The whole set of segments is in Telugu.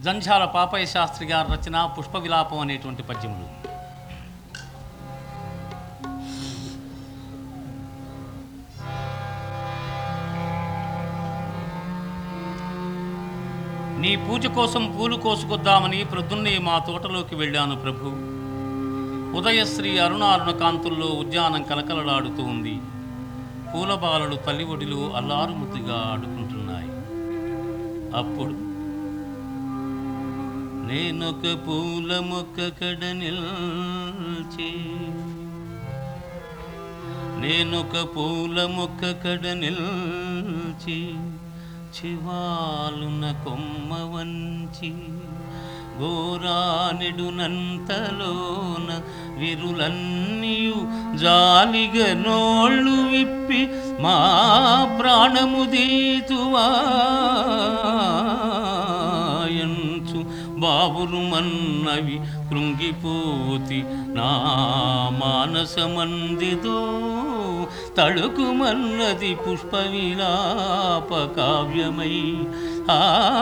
జంఝాల పాపయ్య శాస్త్రి గారి రచన పుష్ప విలాపం అనేటువంటి పద్యములు నీ పూజ కోసం పూలు కోసుకొద్దామని ప్రొద్దున్నే మా తోటలోకి వెళ్ళాను ప్రభు ఉదయశ్రీ అరుణారుణ కాంతుల్లో ఉద్యానం కలకలలాడుతూ ఉంది పూలబాలలు తల్లి ఒడిలో అల్లారుముద్దుగా ఆడుకుంటున్నాయి అప్పుడు నేనొక పూల మొక్క కడ నిల్చి నేనొక పూల మొక్క కడ నిల్చి చివాలున కొమ్మ వంచి గోరానెడునంతలోన విరులన్నీయు జాలిగ నోళ్ళు విప్పి మా ప్రాణము దీతువాయంచు బాబురు మన్నవి కృంగిపోతి నా మానసమందిదో తళుకుమన్నది పుష్ప విలాప కావ్యమై ఆ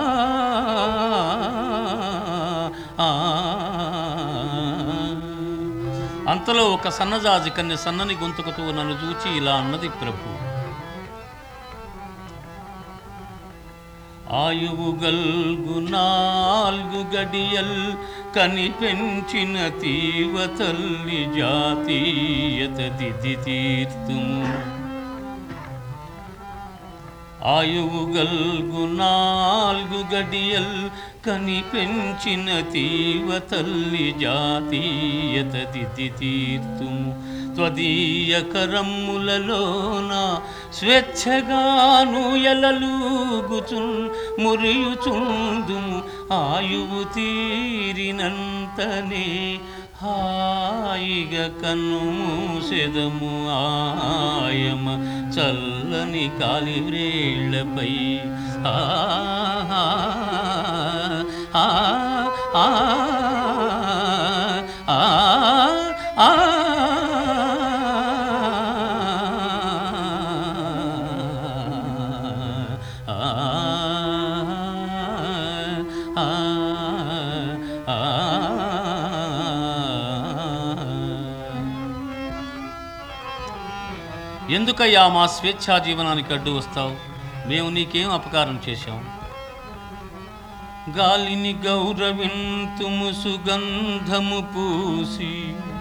ఆ. అంతలో ఒక సన్నజాజి కన్య సన్నని గొంతుకుతూ నన్ను చూచి ఇలా అన్నది ప్రభు ఆయువు గల్గు నాల్గు గడియల్ కని పెంచిన తీవ తల్లి జాతీయత దిది తీర్తుము ఆయువు గల్గు నాల్గు గడియల్ కని పెంచిన తీవ తల్లి జాతీయత దిది తీర్తుము త్వదీయ కరమ్ములలోన స్వేచ్ఛగాను ఎలలూగుచున్ మురియుచుందుము ఆయువు తీరినంతనే హాయిగా కన్ను మూసెదము ఆయమ చల్లని కాలివ్రేళ్లపై ఆ ఆ ఆ ఆ ఆ ఎందుకయ్యా మా స్వేచ్ఛా జీవనానికి అడ్డు వస్తావు మేము నీకేం అపకారం చేశాం గాలిని గౌరవింతుము సుగంధము పూసి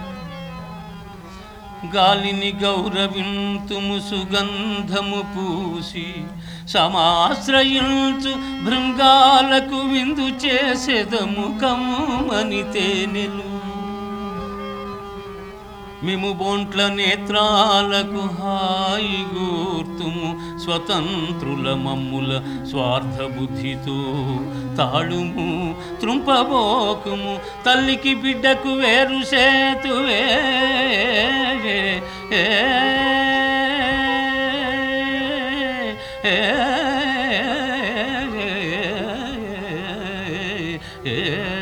గాలిని గౌరవింతుము సుగంధము పూసి సమాశ్రయించు భృంగాలకు విందు చేసెదము కమ్మని తేనెలు మేము బోంట్ల నేత్రాలకు హాయి గూర్తుము స్వతంత్రుల మమ్ముల స్వార్థ బుద్ధితో తాళుము త్రుంపబోకుము తల్లికి బిడ్డకు వేరు సేతువే ఏ, ఏ, ఏ,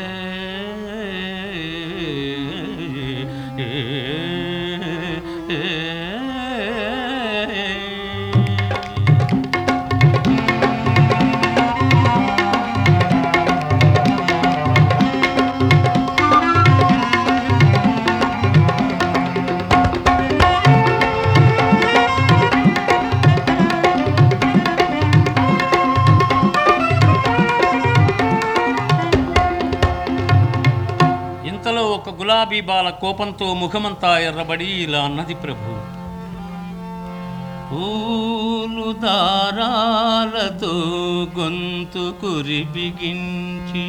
ఇంతలో ఒక గులాబీ బాల కోపంతో ముఖమంతా ఎర్రబడి ఇలా అన్నది ప్రభు పూలు దారాలతో గొంతు కురి బిగించి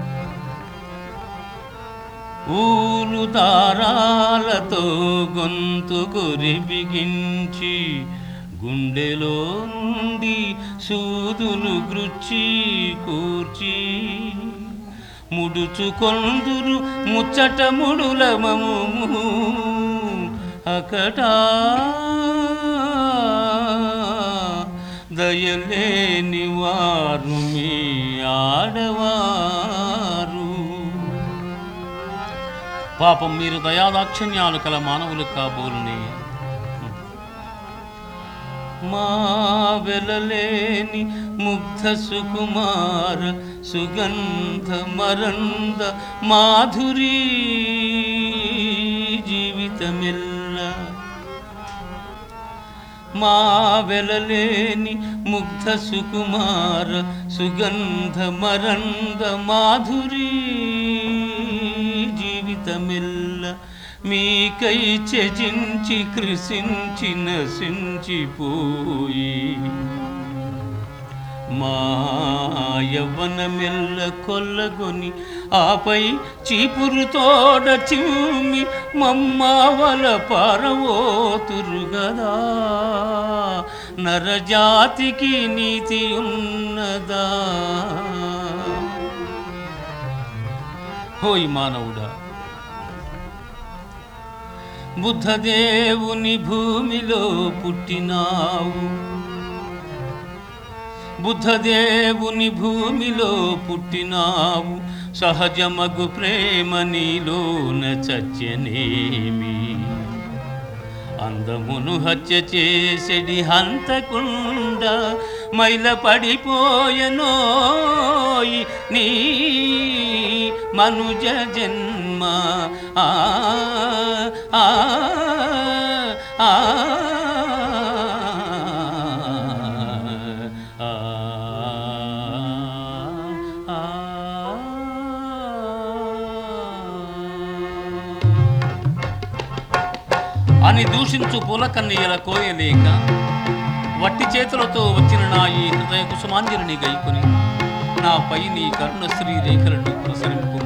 ఊలు దారాలతో గొంతు కురి బిగించి గుండెలో నుండి సూదులు గృచ్చి కూర్చి ముడుచుకొందురు ముచ్చట ముడులమము అకటా దయలేని వారు మీ ఆడవారు పాపం మీరు దయాదాక్షిణ్యాలు కల మానవులు కాబోలునే మా వెలలేని ముగ్ధ సుకుమార సుగంధ మరంద మాధురీ జీవితమిల్ల మా వెలలేని ముగ్ధ సుకుమార సుగంధ మరంద మాధురీ జీవితమిల్ల మీకై త్యజించి కృషించి నశించిపోయి మాయవనమెల్ల కొల్లగొని ఆపై చీపురు తోడ చిమ్మి మమ్మవల పారవోతురుగదా నరజాతికి నీతి ఉన్నదా హోయ్ మానవుడా బుద్ధదేవుని భూమిలో పుట్టినావు బుద్ధదేవుని భూమిలో పుట్టినావు సహజమగు ప్రేమ నీలోన చచ్చనేమి అందమును హత్య చేసెడి హంతకుండ మైల పడిపోయనోయి నీ మనుజ జన్మ ఆ ఆ ఆ అని దూషించు పులకన్నీయల కోయలేక వట్టి చేతులతో వచ్చిన నా ఈ హృదయ కుసుమాంజలిని గైకొని నాపై నీ కరుణ శ్రీ రేఖలను ప్రసరింపు